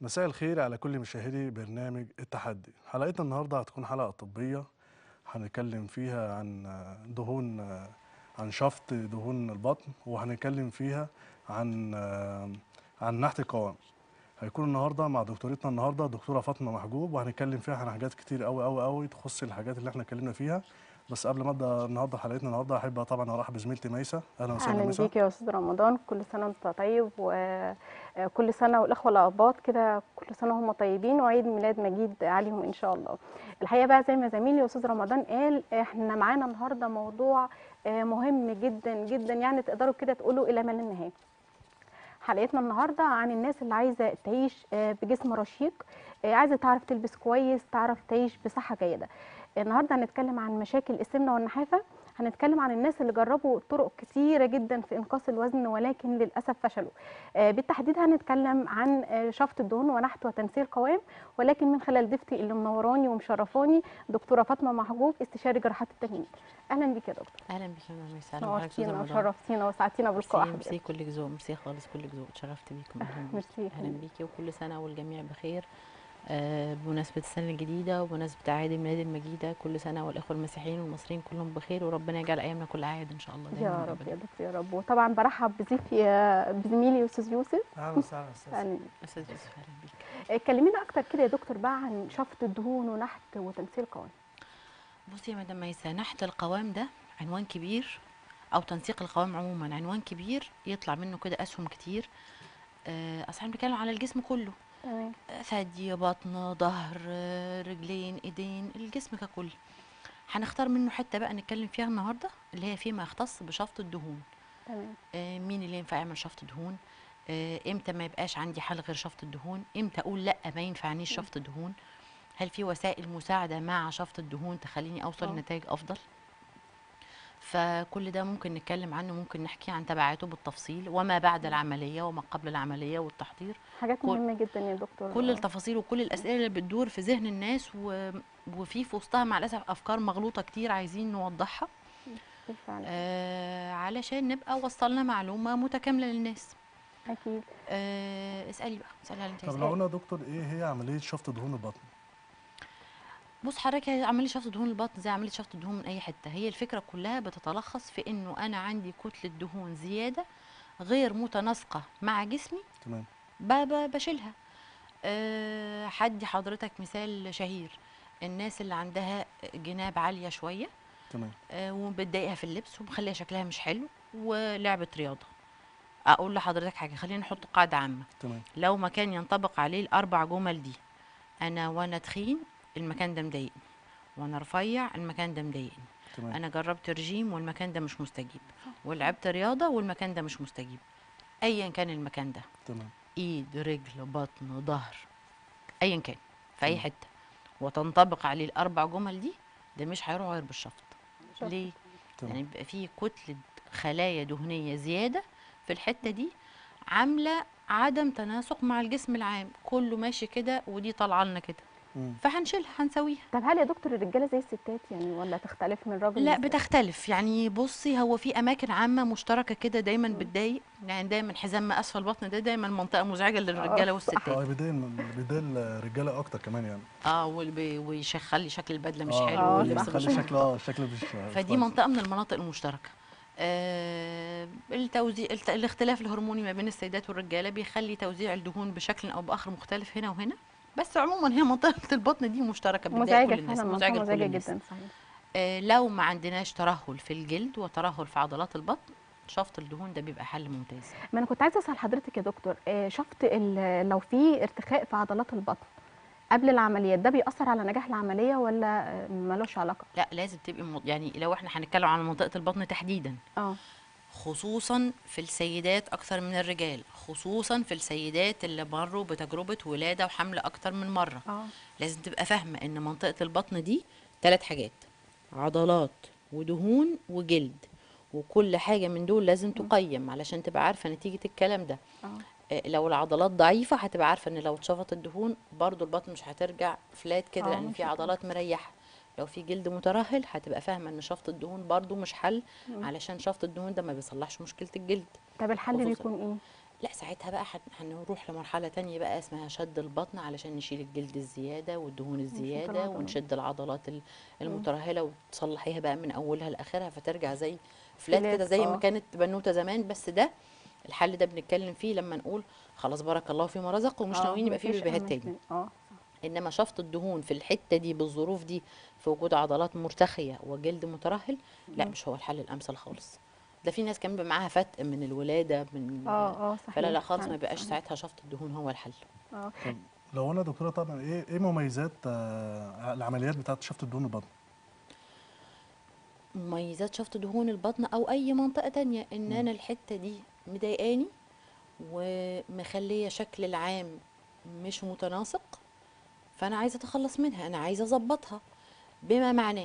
مساء الخير على كل مشاهدي برنامج التحدي حلقتنا النهارده هتكون حلقة طبية هنتكلم فيها عن دهون عن شفط دهون البطن وهنتكلم فيها عن عن نحت القوام هيكون النهارده مع دكتورتنا النهارده دكتوره فاطمه محجوب وهنتكلم فيها عن حاجات كتير قوي قوي قوي تخص الحاجات اللي احنا اتكلمنا فيها بس قبل ما ابدا النهارده حلقتنا النهارده احب طبعا ارحب بزميلتي ميسه اهلا وسهلا اهلا ميسه بيك يا استاذ رمضان كل سنه وانت طيب وكل سنه والاخوه الاباط كده كل سنه هم طيبين وعيد ميلاد مجيد عليهم ان شاء الله الحقيقه بقى زي ما زميلي استاذ رمضان قال احنا معانا النهارده موضوع آه، مهم جدا جدا يعني تقدروا كده تقولوا الى ما لا نهايه حلقتنا النهارده عن الناس اللي عايزه تعيش آه، بجسم رشيق آه، عايزه تعرف تلبس كويس تعرف تعيش بصحه جيده النهارده هنتكلم عن مشاكل السمنه والنحافه هنتكلم عن الناس اللي جربوا طرق كتيره جدا في انقاص الوزن ولكن للاسف فشلوا آه، بالتحديد هنتكلم عن آه، شفط الدهون ونحت وتنسيق القوام ولكن من خلال ضيفتي اللي منوراني ومشرفاني دكتوره فاطمه محجوب استشاري جراحات التجميل اهلا بيك يا دكتور اهلا بك يا ماما يسعدك حضرتك استاذ نورتينا رمضان وشرفتينا وسعدتينا بالقاء ميرسي حضرتك ميرسي كلك ذوق ميرسي خالص كلك ذوق اتشرفت بيكم اهلا بيكي ميرسي يا اهلا فندم. بيكي وكل سنه والجميع بخير آه بمناسبه السنه الجديده وبمناسبه عيد الميلاد المجيده كل سنه والاخوه المسيحيين والمصريين كلهم بخير وربنا يجعل ايامنا كلها عيد ان شاء الله دايما يا رب أبداً. يا دكتور يا رب وطبعا برحب بضيفي آه، بزميلي استاذ يوسف اهلا وسهلا استاذ يعني استاذ يوسف اهلا بيك كلمينا اكتر كده يا دكتور بقى عن شفط الدهون ونحت وتنسيق القوام بصي يا مدام ميسة نحت القوام ده عنوان كبير او تنسيق القوام عموما عنوان كبير يطلع منه كده اسهم كتير آه اصل احنا بنتكلم على الجسم كله تمام ثدي بطن ظهر آه، رجلين ايدين الجسم ككل هنختار منه حته بقى نتكلم فيها النهارده اللي هي فيما يختص بشفط الدهون تمام آه، مين اللي ينفع يعمل شفط دهون آه، امتى ما يبقاش عندي حل غير شفط الدهون امتى اقول لا ما ينفعنيش شفط الدهون هل في وسائل مساعده مع شفط الدهون تخليني اوصل آه. لنتائج افضل فكل ده ممكن نتكلم عنه ممكن نحكي عن تبعاته بالتفصيل وما بعد العمليه وما قبل العمليه والتحضير حاجات كل- مهمه جدا يا دكتور كل التفاصيل وكل الاسئله اللي بتدور في ذهن الناس و... وفي في وسطها مع الاسف افكار مغلوطه كتير عايزين نوضحها بالفعل آه علشان نبقى وصلنا معلومه متكامله للناس اكيد آه اسالي بقى اسالي على اللي انت طب عايزاه. لو قلنا يا دكتور ايه هي عمليه شفط دهون البطن بص حضرتك هي عمليه شفط دهون البطن زي عمليه شفط الدهون من اي حته هي الفكره كلها بتتلخص في انه انا عندي كتله دهون زياده غير متناسقه مع جسمي تمام ب- ب- بشيلها أه حدي حضرتك مثال شهير الناس اللي عندها جناب عاليه شويه تمام أه وبتضايقها في اللبس ومخليها شكلها مش حلو ولعبت رياضه اقول لحضرتك حاجه خلينا نحط قاعده عامه تمام لو مكان ينطبق عليه الاربع جمل دي انا وانا تخين المكان ده مضايقني وانا رفيع المكان ده مضايقني تمام انا جربت رجيم والمكان ده مش مستجيب ولعبت رياضه والمكان ده مش مستجيب ايا كان المكان ده تمام ايد رجل بطن ظهر ايا كان في اي تمام. حته وتنطبق عليه الاربع جمل دي ده مش هيروح غير بالشفط شفط. ليه تمام يعني بيبقى فيه كتله خلايا دهنيه زياده في الحته دي عامله عدم تناسق مع الجسم العام كله ماشي كده ودي طالعه لنا كده مم. فهنشيلها هنسويها طب هل يا دكتور الرجاله زي الستات يعني ولا تختلف من راجل لا لست؟ بتختلف يعني بصي هو في اماكن عامه مشتركه كده دايما بتضايق يعني دايما حزام ما اسفل البطن ده دايما منطقه مزعجه للرجاله والستات اه بدايه بدايه الرجاله اكتر كمان يعني اه واللي ويخلي شكل البدله مش آه، حلو آه، واللبس صح. مش خلي شكله اه شكله مش فدي كويس. منطقه من المناطق المشتركه آه التوزيع الت- الاختلاف الهرموني ما بين السيدات والرجاله بيخلي توزيع الدهون بشكل او باخر مختلف هنا وهنا بس عموما هي منطقه البطن دي مشتركه بتضايق مزعجه كل الناس فعلا مزعجه منطقة لكل مزعجه الناس جدا صحيح آه لو ما عندناش ترهل في الجلد وترهل في عضلات البطن شفط الدهون ده بيبقى حل ممتاز ما انا كنت عايزه اسال حضرتك يا دكتور آه، شفت ال- لو في ارتخاء في عضلات البطن قبل العمليات ده بيأثر على نجاح العمليه ولا آه، ملوش علاقه لا لازم تبقي م- يعني لو احنا هنتكلم عن منطقه البطن تحديدا اه خصوصا في السيدات اكثر من الرجال خصوصا في السيدات اللي مروا بتجربه ولاده وحمل اكتر من مره اه لازم تبقى فاهمه ان منطقه البطن دي ثلاث حاجات عضلات ودهون وجلد وكل حاجه من دول لازم تقيم علشان تبقى عارفه نتيجه الكلام ده اه آه، لو العضلات ضعيفه هتبقى عارفه ان لو اتشفط الدهون برضو البطن مش هترجع فلات كده آه، لان مش في هترجع. عضلات مريحه لو في جلد مترهل هتبقى فاهمه ان شفط الدهون برضو مش حل علشان شفط الدهون ده ما بيصلحش مشكله الجلد طب الحل خصوصاً. بيكون ايه لا ساعتها بقى هن- هنروح لمرحله تانية بقى اسمها شد البطن علشان نشيل الجلد الزياده والدهون الزياده العضلات. ونشد العضلات ال- المترهله وتصلحيها بقى من اولها لاخرها فترجع زي فلات فلات، كده زي ما آه. كانت بنوته زمان بس ده الحل ده بنتكلم فيه لما نقول خلاص بارك الله فيما رزق ومش آه، ناويين يبقى فيه مفيش بيبيهات أمل تاني اه انما شفط الدهون في الحته دي بالظروف دي في وجود عضلات مرتخيه وجلد مترهل لا مش هو الحل الامثل خالص ده في ناس كان بيبقى معاها فتق من الولاده من اه اه صحيح فلا لا خالص ما فعلا، بيبقاش صحيح. ساعتها شفط الدهون هو الحل اه طب لو انا دكتوره طبعا ايه ايه مميزات آه، العمليات بتاعت شفط الدهون البطن مميزات شفط دهون البطن او اي منطقه تانية ان انا الحته دي مضايقاني ومخليه شكل العام مش متناسق فانا عايزه اتخلص منها انا عايزه اظبطها بما معناه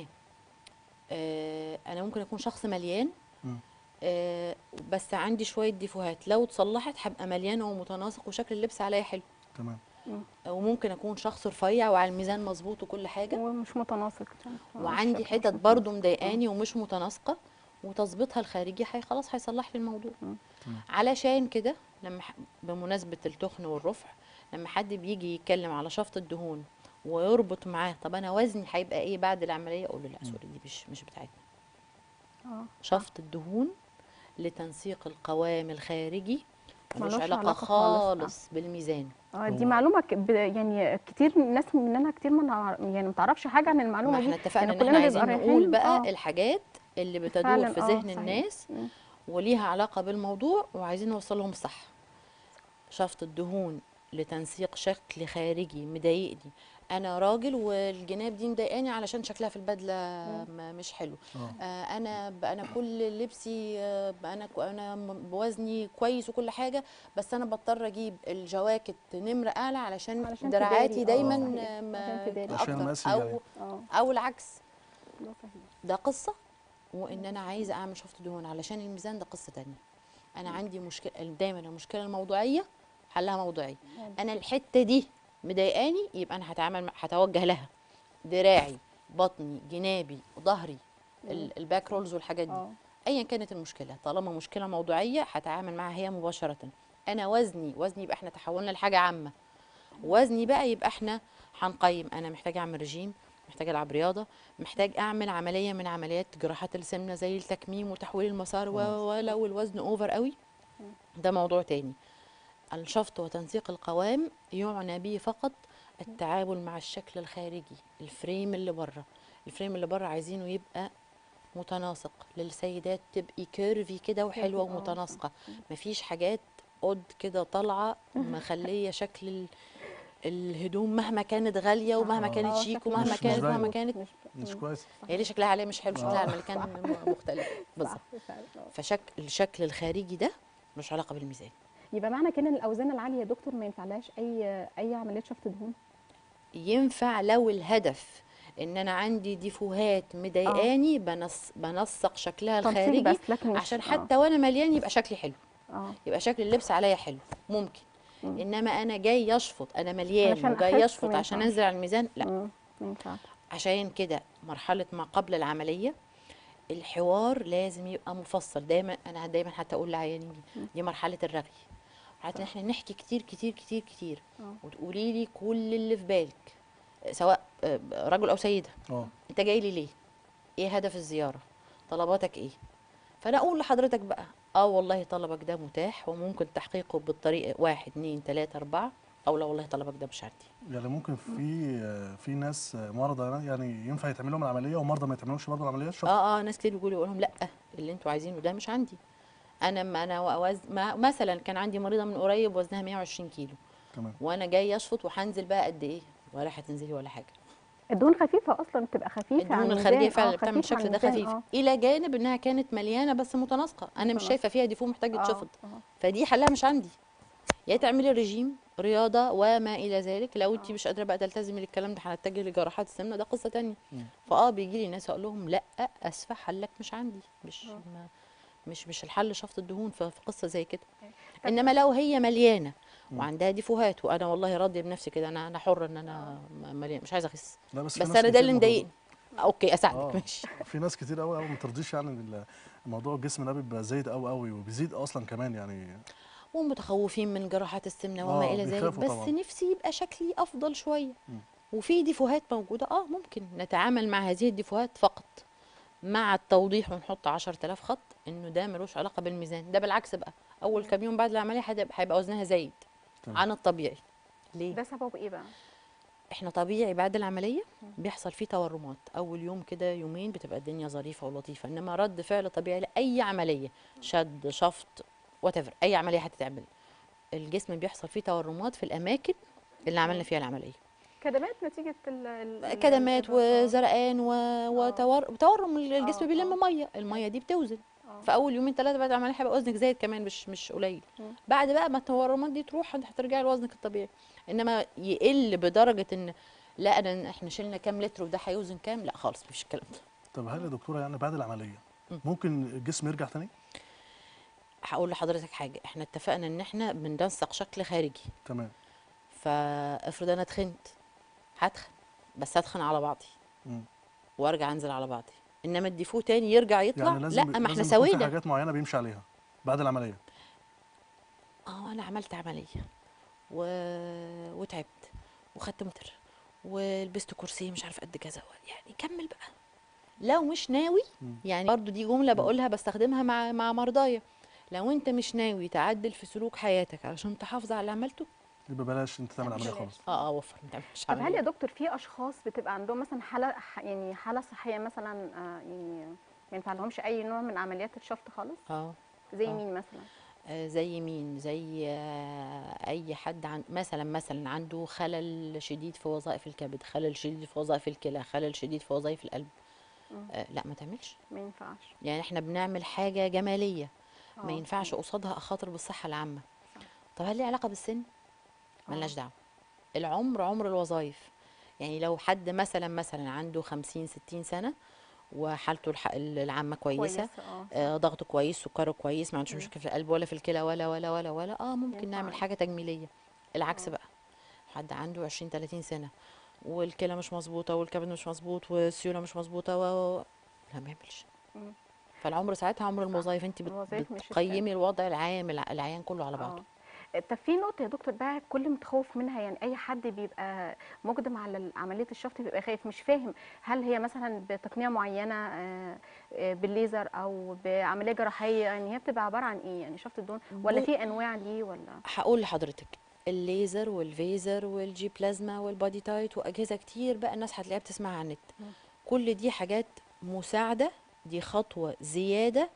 آه انا ممكن اكون شخص مليان مم. آه بس عندي شويه ديفوهات لو اتصلحت هبقى مليانه ومتناسق وشكل اللبس عليا حلو تمام وممكن اكون شخص رفيع وعلى الميزان مظبوط وكل حاجه ومش متناسق آه، وعندي الشكل مش حتت برضو متناسق. مضايقاني ومش متناسقه وتظبيطها الخارجي هي خلاص هيصلح لي الموضوع تمام. علشان كده لما ح- بمناسبه التخن والرفع لما حد بيجي يتكلم على شفط الدهون ويربط معاه طب انا وزني هيبقى ايه بعد العمليه اقول له لا سوري دي مش مش بتاعتنا اه شفط الدهون لتنسيق القوام الخارجي ملوش ملوش علاقه علاقة خالص، آه. خالص بالميزان اه دي هو- معلومه ك- ب- يعني كتير ناس مننا كتير ما نع- يعني ما تعرفش حاجه عن المعلومه ما دي احنا اتفقنا يعني ان كلنا احنا عايزين بنبقى نقول رايحين- بقى آه. الحاجات اللي بتدور فعلاً، في آه، ذهن صحيح. الناس مم. وليها علاقة بالموضوع وعايزين نوصل لهم الصح شفط الدهون لتنسيق شكل خارجي مضايقني انا راجل والجناب دي مضايقاني علشان شكلها في البدله ما- مش حلو اه آه انا ب- انا كل لبسي آه، ب- انا كو- انا م- بوزني كويس وكل حاجه بس انا بضطر اجيب الجواكت نمره اعلى علشان, علشان دراعاتي تداري، آه، دايما صحيح. آه، ما- عشان تداري. عشان اكتر مقاسي او يعني. اه او العكس ده صحيح ده قصة وإن أنا عايزة أعمل شفط دهون علشان الميزان ده قصة تانية أنا عندي مشكلة دايما المشكلة الموضوعية حلها موضوعي أنا الحتة دي مضايقاني يبقى أنا هتعامل مع- هتوجه لها دراعي بطني جنابي ظهري ال- الباك رولز والحاجات دي اه ايا كانت المشكله طالما مشكله موضوعيه هتعامل معاها هي مباشره انا وزني وزني يبقى احنا تحولنا لحاجه عامه وزني بقى يبقى احنا هنقيم انا محتاجه اعمل رجيم محتاجه العب رياضه محتاج اعمل عمليه من عمليات جراحات السمنه زي التكميم وتحويل المسار و- ولو الوزن اوفر قوي ده موضوع تاني الشفط وتنسيق القوام يعنى به فقط التعامل مع الشكل الخارجي الفريم اللي بره الفريم اللي بره عايزينه يبقى متناسق للسيدات تبقي كيرفي كده وحلوه كيرفي، آه، ومتناسقه مفيش حاجات قد كده طالعه مخليه شكل ال- الهدوم مهما كانت غاليه ومهما آه. كانت آه، شيك شكله ومهما مش كانت باين. مهما كانت مش مش مم. كويس هي ليه شكلها عليها مش حلو شكلها آه. على المكان م- مختلف بالظبط صح فعلا، آه. فشكل الشكل الخارجي ده مش علاقه بالميزان يبقى معنى كده ان الاوزان العاليه يا دكتور ما ينفعلهاش اي اي عمليه شفط دهون ينفع لو الهدف ان انا عندي ديفوهات مضايقاني بنص بنسق شكلها تنسيق الخارجي بس لكن مش عشان آه. حتى وانا مليان يبقى شكلي حلو اه يبقى شكل اللبس عليا حلو ممكن مم. انما انا جاي يشفط انا مليان علشان وجاي أخس يشفط ما عشان ينفعش. انزل على الميزان لا مم، ما ينفعش عشان كده مرحله ما قبل العمليه الحوار لازم يبقى مفصل دايما انا دايما حتى اقول لعيانين دي مرحله الرغي مرحله ان احنا نحكي كتير كتير كتير كتير آه. وتقولي لي كل اللي في بالك سواء آه، رجل او سيده اه انت جاي لي ليه ايه هدف الزياره طلباتك ايه فانا اقول لحضرتك بقى اه والله طلبك ده متاح وممكن تحقيقه بالطريقه واحد اتنين تلاته اربعه او لا والله طلبك ده مش عندي يعني ممكن في آه، في ناس آه، مرضى يعني ينفع يتعمل لهم العمليه ومرضى ما يتعملوش برضه العمليات شفط اه اه ناس كتير بيقولوا يقول لهم لا اللي انتوا عايزينه ده مش عندي انا ما انا وز... ما مثلا كان عندي مريضه من قريب وزنها 120 كيلو تمام وانا جاي اشفط وهنزل بقى قد ايه ولا هتنزلي ولا حاجه الدهون خفيفه اصلا بتبقى خفيفه عن الدهون الميزان. الخارجيه آه، فعلا اللي بتعمل خفيفة عن الشكل ده الميزان، خفيف آه. الى جانب انها كانت مليانه بس متناسقه انا مش متناسقة. شايفه فيها ديفو محتاج آه، يتشفط آه. فدي حلها مش عندي يا تعملي رجيم رياضه وما الى ذلك لو انت مش قادره بقى تلتزمي للكلام ده هنتجه لجراحات السمنه ده قصه تانية مم. فاه بيجي لي ناس اقول لهم لا اسفه حلك مش عندي مش ما مش مش الحل شفط الدهون في في قصه زي كده انما لو هي مليانه وعندها ديفوهات وانا والله راضيه بنفسي كده انا انا حره ان انا م- مليانه مش عايزه اخس لا بس في بس ناس انا ده كتير اللي ما مضايقني اوكي آه. اساعدك ماشي في ناس كتير قوي قوي ما ترضيش يعني ال- موضوع الجسم ده بيبقى زايد قوي قوي وبيزيد اصلا كمان يعني ومتخوفين من جراحات السمنه وما آه، الى ذلك بيخافوا بس طبعاً. نفسي يبقى شكلي افضل شويه مم. وفي ديفوهات موجوده اه ممكن نتعامل مع هذه الديفوهات فقط مع التوضيح ونحط 10000 خط انه ده ملوش علاقه بالميزان ده بالعكس بقى اول كام يوم بعد العمليه هتبقى- هيبقى وزنها زايد تمام. عن الطبيعي ليه ده سببه ايه بقى احنا طبيعي بعد العمليه بيحصل فيه تورمات اول يوم كده يومين بتبقى الدنيا ظريفه ولطيفه انما رد فعل طبيعي لاي عمليه شد شفط وات اي عمليه هتتعمل الجسم بيحصل فيه تورمات في الاماكن اللي عملنا فيها العمليه كدمات نتيجه ال- ال- ال- كدمات الإضافة. وزرقان و... وتور... وتورم الجسم آه، بيلم آه. ميه الميه دي بتوزن آه. في اول يومين ثلاثه بعد العمليه هيبقى وزنك زايد كمان مش مش قليل مم. بعد بقى ما التورمات دي تروح هترجعي لوزنك الطبيعي انما يقل بدرجه ان لا انا احنا شلنا كام لتر وده هيوزن كام لا خالص مفيش الكلام ده طب هل يا دكتوره يعني بعد العمليه مم. ممكن الجسم يرجع تاني هقول لحضرتك حاجه احنا اتفقنا ان احنا بننسق شكل خارجي تمام فافرض انا اتخنت هتخن بس هتخن على بعضي مم. وارجع انزل على بعضي انما الديفو تاني يرجع يطلع يعني لازم لا ما احنا لازم يكون في سوينا حاجات معينه بيمشي عليها بعد العمليه اه انا عملت عمليه و... وتعبت وخدت متر ولبست كرسي مش عارف قد كذا يعني كمل بقى لو مش ناوي مم. يعني برضو دي جمله بقولها بستخدمها مع مع مرضايا لو انت مش ناوي تعدل في سلوك حياتك علشان تحافظ على اللي عملته يبقى بلاش انت تعمل عمليه بلاش. خالص اه اه وفر ما تعملش طب هل يا عمليه دكتور في اشخاص بتبقى عندهم مثلا حاله ح- يعني حاله صحيه مثلا آه، يعني ما ينفع لهمش اي نوع من عمليات الشفط خالص اه زي آه. مين مثلا آه، زي مين زي آه، اي حد عن مثلا مثلا عنده خلل شديد في وظائف الكبد خلل شديد في وظائف الكلى خلل شديد في وظائف القلب مم. آه، لا ما تعملش ما ينفعش يعني احنا بنعمل حاجه جماليه ما آه، ينفعش تمام. قصادها اخاطر بالصحه العامه صح. طب هل ليه علاقه بالسن آه. ملناش دعوه العمر عمر الوظائف يعني لو حد مثلا مثلا عنده 50 60 سنه وحالته الح- العامه كويسه اه صح. آه، ضغطه كويس سكره كويس ما عندوش مم. مشكله في القلب ولا في الكلى ولا ولا ولا ولا اه ممكن ينفع نعمل عادي. حاجه تجميليه العكس آه. بقى حد عنده 20 30 سنه والكلى مش مظبوطه والكبد مش مظبوط والسيوله مش مظبوطه و... و- لا ما يعملش مم. فالعمر ساعتها عمر الموظف انت بت... الوظايف مش بتقيمي الوضع العام الع- العيان كله على بعضه اه طب في نقطة يا دكتور بقى كل متخوف منها يعني أي حد بيبقى مقدم على عملية الشفط بيبقى خايف مش فاهم هل هي مثلا بتقنية معينة آه، آه، بالليزر أو بعملية جراحية يعني هي بتبقى عبارة عن إيه يعني شفط الدهون ولا بو- في أنواع ليه ولا هقول لحضرتك الليزر والفيزر والجي بلازما والبادي تايت واجهزه كتير بقى الناس هتلاقيها بتسمع عن النت مم. كل دي حاجات مساعده دي خطوه زياده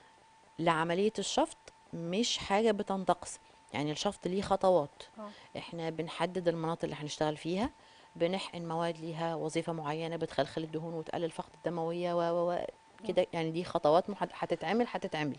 لعمليه الشفط مش حاجه بتنتقص يعني الشفط ليه خطوات اه احنا بنحدد المناطق اللي هنشتغل فيها بنحقن مواد ليها وظيفه معينه بتخلخل الدهون وتقلل الفقد الدمويه و و و كده يعني دي خطوات محد- هتتعمل هتتعمل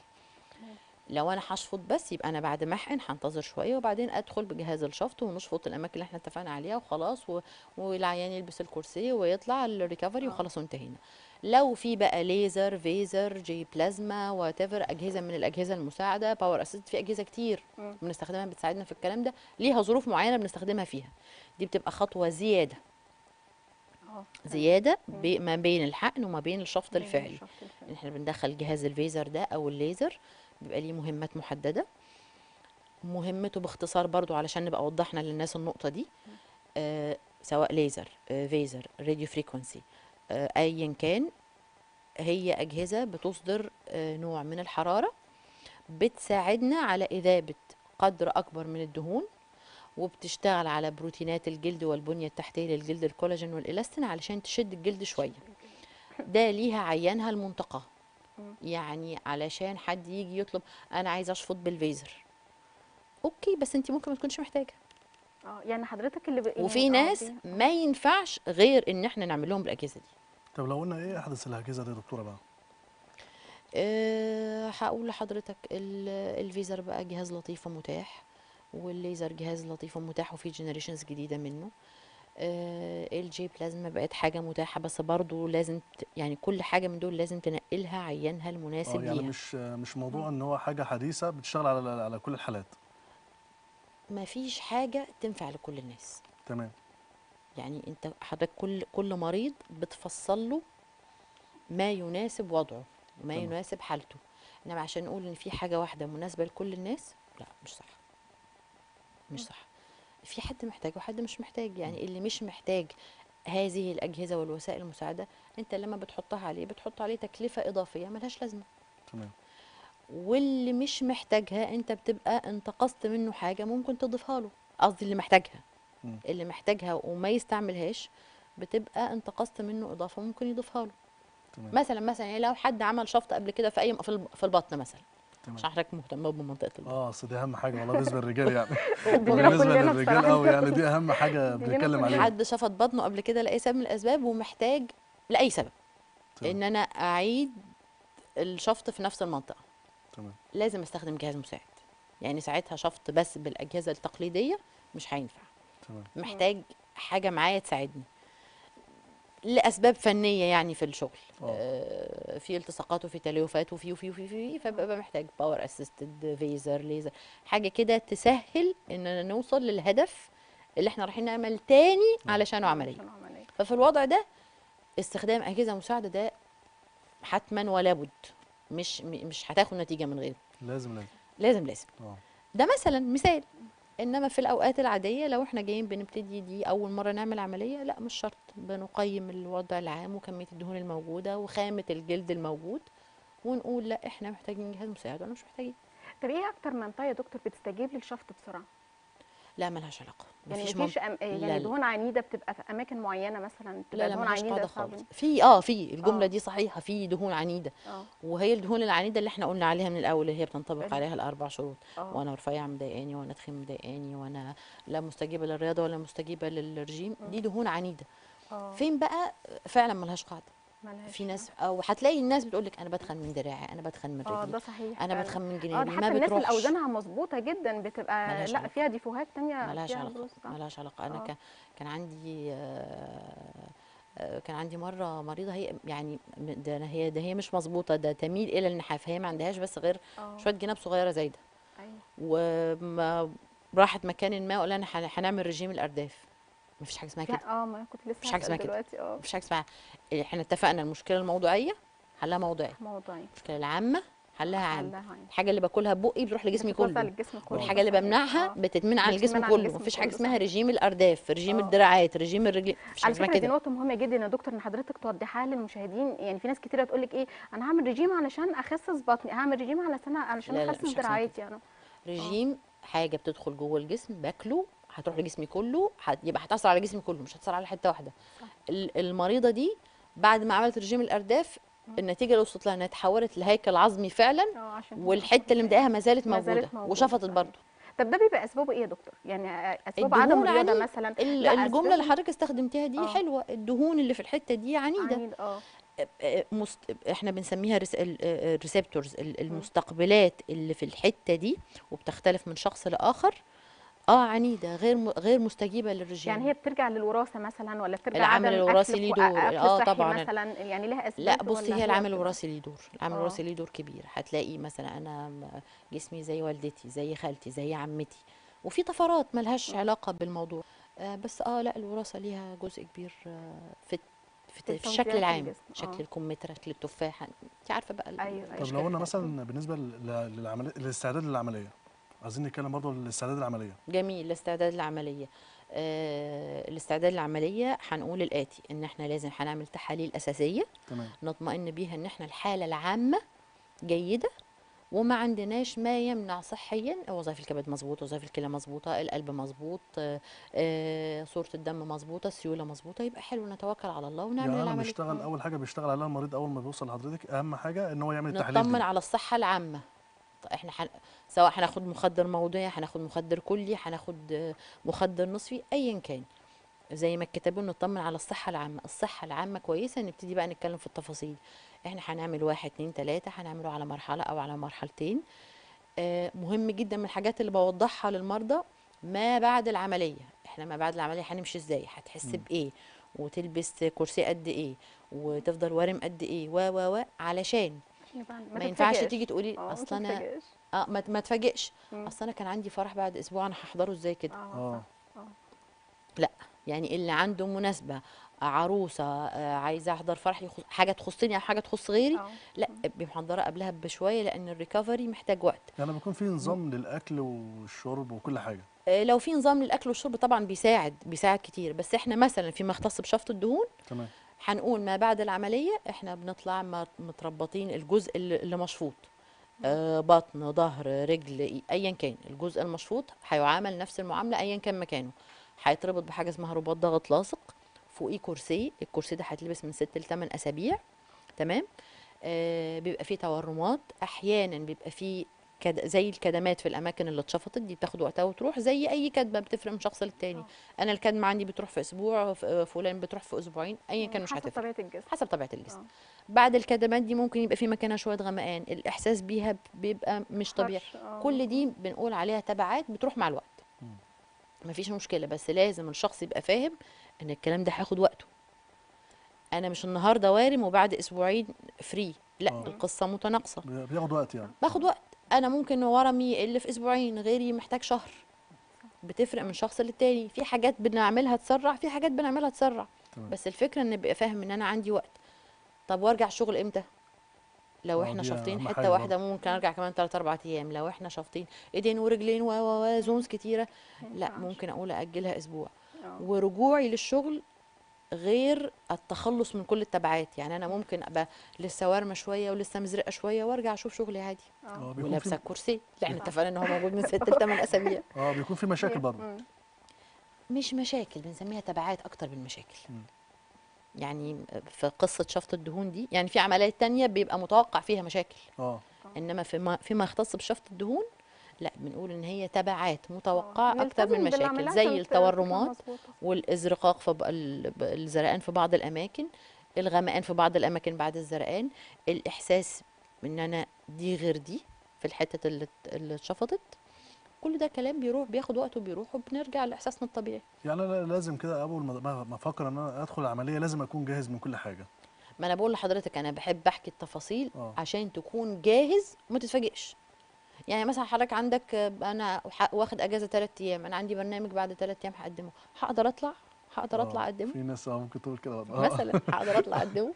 لو انا هشفط بس يبقى انا بعد ما احقن هنتظر شويه وبعدين ادخل بجهاز الشفط ونشفط الاماكن اللي احنا اتفقنا عليها وخلاص و... والعيان يلبس الكرسي ويطلع الريكفري آه. وخلاص وانتهينا لو في بقى ليزر فيزر جي بلازما واتيفر اجهزه من الاجهزه المساعده باور اسيست في اجهزه كتير مم. بنستخدمها بتساعدنا في الكلام ده ليها ظروف معينه بنستخدمها فيها دي بتبقى خطوه زياده اه زياده ب... ما بين الحقن وما بين الشفط بين الفعلي الشفط الفعلي. احنا بندخل جهاز الفيزر ده او الليزر بيبقى ليه مهمات محدده مهمته باختصار برضو علشان نبقى وضحنا للناس النقطه دي آه سواء ليزر آه فيزر راديو فريكونسي آه ايا كان هي اجهزه بتصدر آه نوع من الحراره بتساعدنا على اذابه قدر اكبر من الدهون وبتشتغل على بروتينات الجلد والبنيه التحتيه للجلد الكولاجين والالاستين علشان تشد الجلد شويه ده ليها عيانها المنتقى مم. يعني علشان حد يجي يطلب انا عايز اشفط بالفيزر اوكي بس انت ممكن ما تكونش محتاجه اه يعني حضرتك اللي ب... يعني وفي آه ناس دي- ما ينفعش غير ان احنا نعمل لهم الاجهزه دي طب لو قلنا ايه احدث الاجهزه دي يا دكتوره بقى أه هقول لحضرتك ال- الفيزر بقى جهاز لطيف ومتاح والليزر جهاز لطيف ومتاح وفي جنريشنز جديده منه أه الجي بلازما بقت حاجه متاحه بس برضو لازم ت- يعني كل حاجه من دول لازم تنقلها عيانها المناسب اه يعني ليها مش مش موضوع ان هو حاجه حديثه بتشتغل على على كل الحالات ما فيش حاجه تنفع لكل الناس تمام يعني انت حضرتك كل كل مريض بتفصل له ما يناسب وضعه وما تمام. يناسب حالته انما عشان نقول ان في حاجه واحده مناسبه لكل الناس لا مش صح مش صح في حد محتاج وحد مش محتاج يعني اللي مش محتاج هذه الأجهزة والوسائل المساعدة أنت لما بتحطها عليه بتحط عليه تكلفة إضافية ملهاش لازمة تمام واللي مش محتاجها أنت بتبقى انتقصت منه حاجة ممكن تضيفها له قصدي اللي محتاجها مم. اللي محتاجها وما يستعملهاش بتبقى انتقصت منه إضافة ممكن يضيفها له تمام مثلا مثلا يعني لو حد عمل شفط قبل كده في أي في الب- في البطن مثلا تمام عشان حضرتك مهتم بمنطقة البطن اه اصل دي اهم حاجه والله بالنسبه للرجال يعني بيجينا بالنسبه كلنا للرجال بصراحة. قوي يعني دي اهم حاجه بيجينا بنتكلم كلنا. عليها حد شفط بطنه قبل كده لاي سبب من الاسباب ومحتاج لاي سبب تمام. ان انا اعيد الشفط في نفس المنطقه تمام لازم استخدم جهاز مساعد يعني ساعتها شفط بس بالاجهزه التقليديه مش هينفع تمام محتاج حاجه معايا تساعدني لاسباب فنيه يعني في الشغل آه. آه في التصاقات وفي تليفات وفي وفي وفي وفي فببقى محتاج باور اسيستد فيزر ليزر حاجه كده تسهل اننا نوصل للهدف اللي احنا رايحين نعمل تاني علشانه عمليه عشان عملية. ففي الوضع ده استخدام اجهزه مساعده ده حتما ولا بد مش م- مش هتاخد نتيجه من غيره لازم لازم لازم لازم اه ده مثلا مثال انما في الاوقات العاديه لو احنا جايين بنبتدي دي اول مره نعمل عمليه لا مش شرط بنقيم الوضع العام وكميه الدهون الموجوده وخامه الجلد الموجود ونقول لا احنا محتاجين جهاز مساعد ولا مش محتاجين طب ايه اكتر منطقه يا دكتور بتستجيب للشفط بسرعه لا ملهاش علاقه يعني مفيش مفيش منطقة- أم... لا، يعني لا. دهون عنيده بتبقى في اماكن معينه مثلا لا بتبقى لا دهون ملهاش عنيده قاعده صعب خالص في اه في الجمله آه. دي صحيحه في دهون عنيده اه وهي الدهون العنيده اللي احنا قلنا عليها من الاول اللي هي بتنطبق ال- عليها الاربع شروط اه وانا رفيع مضايقاني وانا تخين مضايقاني وانا لا مستجيبه للرياضه ولا مستجيبه للرجيم دي دهون عنيده اه فين بقى فعلا ملهاش قاعده ملهاش في ناس او هتلاقي الناس بتقول لك انا بتخن من دراعي انا بتخن من اه رجلي ده صحيح انا فعلا. بتخن من اه جنابي ده ما حتى الناس اللي بتروحش اوزانها مظبوطه جدا بتبقى ملهاش لا علاقة. فيها ديفوهات تانية ملهاش فيها علاقه بروز صح. ملهاش علاقه انا آه. كان كان عندي آه، آه، كان عندي مره مريضه هي يعني م- ده أنا هي ده هي مش مظبوطه ده تميل الى النحاف هي ما عندهاش بس غير اه شويه جناب صغيره زي ده ايوه وما راحت مكان ما وقال انا هن- هنعمل رجيم الارداف مفيش حاجه اسمها كده فيها- اه ما كنت لسه مفيش حاجة هسأل اسمها كده. دلوقتي اه مفيش حاجه اسمها احنا اتفقنا المشكله الموضوعيه حلها موضعي موضوعي المشكله العامه حلها عام حلها عام. الحاجه اللي باكلها ببقي بتروح لجسمي بتتوصل كله للجسم كله والحاجه اللي ده صحيح. بمنعها آه. بتتمنع عن الجسم بتتمنع عن كله الجسم مفيش حاجه كله، اسمها صح. رجيم الارداف رجيم آه. الدراعات رجيم الرجل مفيش حاجه على اسمها فكره دي كده نقطه مهمه جدا يا دكتور ان حضرتك توضحها للمشاهدين يعني في ناس كتيره تقول لك ايه انا هعمل رجيم علشان اخسس بطني هعمل رجيم علشان علشان لا، لا، اخسس مش حاجة اسمها دراعاتي انا رجيم حاجه بتدخل جوه الجسم باكله هتروح لجسمي كله هت- يبقى هتاثر على جسمي كله مش هتاثر على حته واحده صح. ال- المريضه دي بعد ما عملت رجيم الارداف النتيجه اللي وصلت لها انها اتحولت لهيكل عظمي فعلا اه عشان والحته اللي مضايقاها ما زالت ما موجوده زالت موجودة، وشفطت صحيح. برضه طب ده بيبقى اسبابه ايه يا دكتور يعني اسباب الدهون عدم الرياضه عني- مثلا ال- لا، الجمله اللي أسباب- حضرتك استخدمتيها دي آه. حلوه الدهون اللي في الحته دي عنيده عنيد اه آه، مست... احنا بنسميها الريسبتورز المستقبلات اللي في الحته دي وبتختلف من شخص لاخر اه عنيده غير م... غير مستجيبه للرجيم يعني هي بترجع للوراثه مثلا ولا بترجع العامل عدم الوراثي أكل ليه كو- دور. أكل آه، صحي طبعاً. مثلا يعني لها اسباب لا بصي ولا هي العامل بتبقى- الوراثي ليه دور العامل آه. الوراثي ليه دور كبير هتلاقي مثلا انا م- جسمي زي والدتي زي خالتي زي عمتي وفي طفرات ملهاش علاقه بالموضوع آه بس اه لا الوراثه ليها جزء كبير آه في في, في التوزيع الشكل في العام الجسم، آه. شكل الكمثرى شكل التفاحه انت عارفه بقى ال- أيوة، أيوة. طب الأشكال لو قلنا بتاعتها. مثلا بالنسبه لل- للعمليه الاستعداد للعمليه عايزين نتكلم برضه للاستعداد للعمليه جميل الاستعداد للعملية آه الاستعداد للعملية هنقول الآتي إن إحنا لازم هنعمل تحاليل أساسية تمام نطمئن بيها إن إحنا الحالة العامة جيدة وما عندناش ما يمنع صحيا وظائف الكبد مظبوطة وظائف الكلى مظبوطة القلب مظبوط آه آه صورة الدم مظبوطة السيولة مظبوطة يبقى حلو نتوكل على الله ونعمل يعني انا العملية بشتغل اول حاجه بيشتغل عليها المريض اول ما بيوصل لحضرتك اهم حاجه ان هو يعمل التحاليل نطمن دي على الصحة العامة طيب احنا حن... سواء هناخد مخدر موضعي هناخد مخدر كلي هناخد آه، مخدر نصفي ايا كان زي ما الكتاب بيقول نطمن على الصحة العامة الصحة العامة كويسة نبتدي بقى نتكلم في التفاصيل احنا هنعمل واحد اتنين تلاتة هنعمله على مرحلة او على مرحلتين آه، مهم جدا من الحاجات اللي بوضحها للمرضى ما بعد العملية احنا ما بعد العملية هنمشي ازاي هتحس مم. بايه وتلبس كرسي قد ايه وتفضل وارم قد ايه و و و علشان يبقى ما ينفعش تتفاجئش. تيجي تقولي آه، ما اصل انا تتفاجئش. اه ما ما تفاجئش مم. اصل انا كان عندي فرح بعد اسبوع انا هحضره ازاي كده اه اه صح. يعني اللي عنده مناسبه عروسه آه، عايزه احضر فرح يخص- حاجه تخصني او حاجه تخص غيري آه. لا ابقي محضره قبلها بشويه لان الريكفري محتاج وقت يعني بيكون في نظام للاكل والشرب وكل حاجه آه، لو في نظام للاكل والشرب طبعا بيساعد بيساعد كتير بس احنا مثلا فيما يختص بشفط الدهون تمام هنقول ما بعد العمليه احنا بنطلع م- متربطين الجزء اللي اللي مشفوط آه، بطن ظهر رجل إي- ايا كان الجزء المشفوط هيعامل نفس المعامله ايا كان مكانه هيتربط بحاجه اسمها رباط ضغط لاصق فوقيه كرسي الكرسي ده هيتلبس من 6 ل 8 اسابيع تمام آه بيبقى فيه تورمات احيانا بيبقى فيه كد... زي الكدمات في الاماكن اللي اتشفطت دي بتاخد وقتها وتروح زي اي كدمه بتفرق من شخص للتاني آه. انا الكدمه عندي بتروح في اسبوع ف- فلان بتروح في اسبوعين ايا كان مش حسب هتفرق طبيعه الجسم حسب طبيعه الجسم آه. بعد الكدمات دي ممكن يبقى في مكانها شويه غمقان الاحساس بيها بيبقى مش طبيعي خرش، آه. كل دي بنقول عليها تبعات بتروح مع الوقت مفيش مشكله بس لازم الشخص يبقى فاهم ان الكلام ده هياخد وقته انا مش النهارده وارم وبعد اسبوعين فري لا آه. القصه متناقصه بي- بياخد وقت يعني باخد وقت انا ممكن ورمي يقل في اسبوعين غيري محتاج شهر بتفرق من شخص للتاني في حاجات بنعملها تسرع في حاجات بنعملها تسرع تمام. بس الفكره ان ابقى فاهم ان انا عندي وقت طب وارجع الشغل امتى لو آه، احنا دي شافطين أهم حته حاجة واحده ممكن ارجع كمان 3 4 ايام لو احنا شافطين ايدين ورجلين و و و زونز كتيره لا ينفعش. ممكن اقول اجلها اسبوع آه. ورجوعي للشغل غير التخلص من كل التبعات يعني انا ممكن ابقى لسه وارمه شويه ولسه مزرقه شويه وارجع اشوف شغلي عادي آه. اه بيكون ولابسه في الكرسي اللي احنا اتفقنا ان هو موجود من 6 ل 8 اسابيع اه بيكون في مشاكل برضه مم. مش مشاكل بنسميها تبعات اكتر من مشاكل مم. يعني في قصه شفط الدهون دي يعني في عمليات تانية بيبقى متوقع فيها مشاكل اه انما فيما فيما يختص بشفط الدهون لا بنقول ان هي تبعات متوقعه اكتر نلتزم من مشاكل بالعمليات زي اللي بت- بتطلع التورمات مظبوطة. والازرقاق في ب- ال- ب- الزرقان في بعض الاماكن الغمقان في بعض الاماكن بعد الزرقان الاحساس ان انا دي غير دي في الحته اللي ات- اللي اتشفطت كل ده كلام بيروح بياخد وقته بيروح وبنرجع لاحساسنا الطبيعي يعني انا لازم كده اول ما- ما ما افكر ان انا ادخل العمليه لازم اكون جاهز من كل حاجه ما انا بقول لحضرتك انا بحب احكي التفاصيل آه. عشان تكون جاهز وما تتفاجئش يعني مثلا حضرتك عندك آه، انا ح- واخد اجازه 3 ايام انا عندي برنامج بعد 3 ايام هقدمه هقدر اطلع هقدر اطلع آه، اقدمه في ناس اه ممكن تقول كده برضه. آه. مثلا هقدر اطلع اقدمه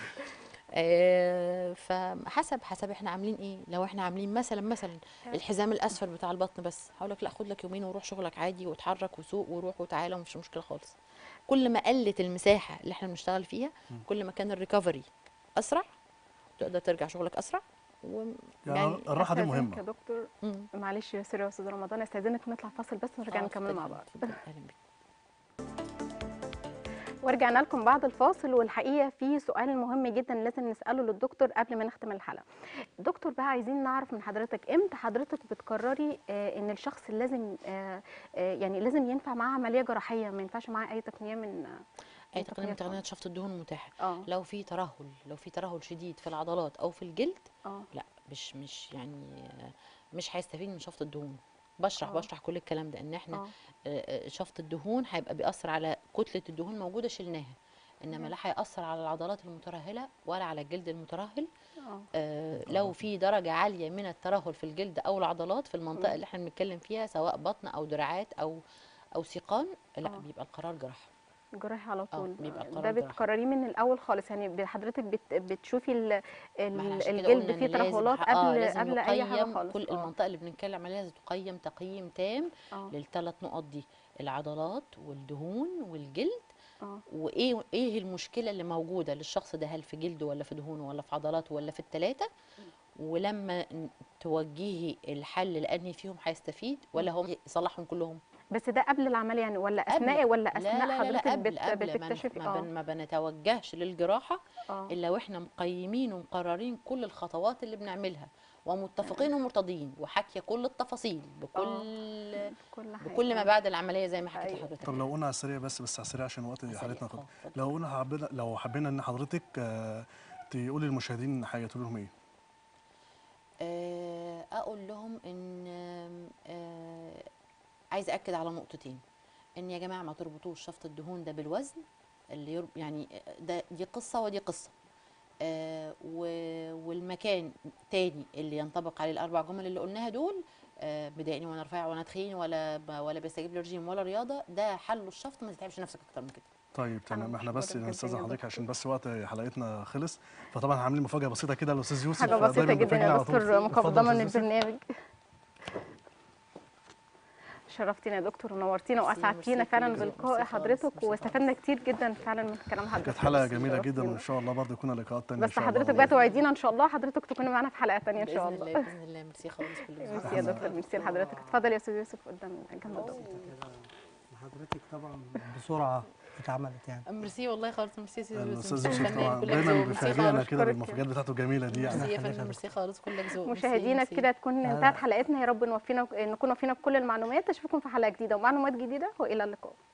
آه، فحسب حسب احنا عاملين ايه لو احنا عاملين مثلا مثلا الحزام الاسفل بتاع البطن بس هقول لك لا خد لك يومين وروح شغلك عادي واتحرك وسوق وروح وتعالى ومفيش مشكله خالص كل ما قلت المساحه اللي احنا بنشتغل فيها كل ما كان الريكفري اسرع تقدر ترجع شغلك اسرع و... يعني الراحه دي أستاذنك يا مهمه دكتور مم. معلش يا سوري يا استاذ رمضان استاذنك نطلع فاصل بس ونرجع آه، نكمل اتفضلي مع بعض اتفضلي، اهلا بك ورجعنا لكم بعد الفاصل والحقيقه في سؤال مهم جدا لازم نساله للدكتور قبل ما نختم الحلقه دكتور بقى عايزين نعرف من حضرتك امتى حضرتك بتقرري آه ان الشخص لازم آه آه يعني لازم ينفع معاه عمليه جراحيه ما ينفعش معاه اي تقنيه من اي من تقنيه من تقنيات تقنيات شفط الدهون متاحه اه لو في ترهل لو في ترهل شديد في العضلات او في الجلد اه لا مش مش يعني آه، مش هيستفيد من شفط الدهون بشرح آه. بشرح كل الكلام ده ان احنا اه آه، آه، شفط الدهون هيبقى بيأثر على كتلة الدهون موجودة شلناها انما تمام. لا هيأثر على العضلات المترهلة ولا على الجلد المترهل اه آه، لو في درجة عالية من الترهل في الجلد او العضلات في المنطقة اللي احنا بنتكلم فيها سواء بطن او دراعات او او سيقان لا آه. بيبقى القرار جراحة جراحي على طول بيبقى ده القرار جراحي. بتقرريه من الاول خالص يعني ب- حضرتك بت بتشوفي ال- ما احنا ال- عشان كده الجلد قلنا فيه إن لازم ترهلات ح- آه، قبل لازم قبل اي حاجه يقيم خالص كل آه. المنطقة اللي بنتكلم عليها لازم تقيم تقييم تام اه للثلاث نقط دي العضلات والدهون والجلد اه وايه ايه المشكله اللي موجوده للشخص ده هل في جلده ولا في دهونه ولا في عضلاته ولا في الثلاثه ولما ن- توجهي الحل لان فيهم هيستفيد ولا هم يصلحهم كلهم بس ده قبل العمليه يعني ولا قبل. اثناء ولا لا اثناء لا لا, لا حضرتك قبل بت قبل ما, بتكتشفي نخ- ما, اه بن ما بنتوجهش للجراحه اه الا واحنا مقيمين ومقررين كل الخطوات اللي بنعملها ومتفقين ومرتضيين وحاكيه كل التفاصيل بكل كل حاجه بكل ما بعد العمليه زي ما حكيت أيوة. لحضرتك طب لو قلنا على السريع بس بس على السريع عشان وقت سريع. حلقتنا خلص آه، اتفضل. لو قلنا حبينا لو حبينا ان حضرتك آه، تقولي للمشاهدين حاجه تقول لهم ايه آه، اقول لهم ان آم، آه، عايزه اكد على نقطتين ان يا جماعه ما تربطوش شفط الدهون ده بالوزن اللي يرب يعني ده دي قصه ودي قصه آه، و- والمكان تاني اللي ينطبق عليه الاربع جمل اللي قلناها دول آه، مضايقني وانا رفيع وانا تخين ولا ب- ولا بستجيب للرجيم ولا رياضه ده حله الشفط ما تتعبش نفسك اكتر من كده طيب تمام احنا بس مشكورة نستاذن جداً يا حضرتك دكتور. عشان بس وقت حلقتنا خلص فطبعا عاملين مفاجاه بسيطه كده للاستاذ يوسف حاجه دايماً بسيطه جدا بيفاجئني يا على طول. دكتور اتفضل مقدمه من أستاذ يوسف. البرنامج شرفتينا يا دكتور ونورتينا ميرسي، واسعدتينا ميرسي فعلا كل ذوق، بلقاء ميرسي خالص، حضرتك ميرسي واستفدنا كتير جدا فعلا من كلام حضرتك كانت حلقه ميرسي، جميله جدا شرفتينا. وان شاء الله برضه يكون لقاءات تانية ان بس شاء الله حضرتك بقى توعدينا ان شاء الله حضرتك تكوني معانا في حلقه تانية ان شاء باذن الله الله باذن الله ميرسي خالص كل ذوق. ميرسي يا دكتور ميرسي لحضرتك اتفضل يا استاذ يوسف قدام جنب الدكتور حضرتك طبعا بسرعه اتعملت يعني ميرسي والله خالص ميرسي يا سيدي الاستاذ ميرسي يوسف فنان، طبعا كلك دايما ذوق، ميرسي بيفاجئنا خالص. كده أشكرك. بالمفاجآت بتاعته الجميله دي يعني ميرسي يا فندم ميرسي خالص كلك ذوق ميرسي، مشاهدينا ميرسي. كده تكون انتهت حلقتنا يا رب نوفينا نكون وفينا بكل المعلومات اشوفكم في حلقه جديده ومعلومات جديده والى اللقاء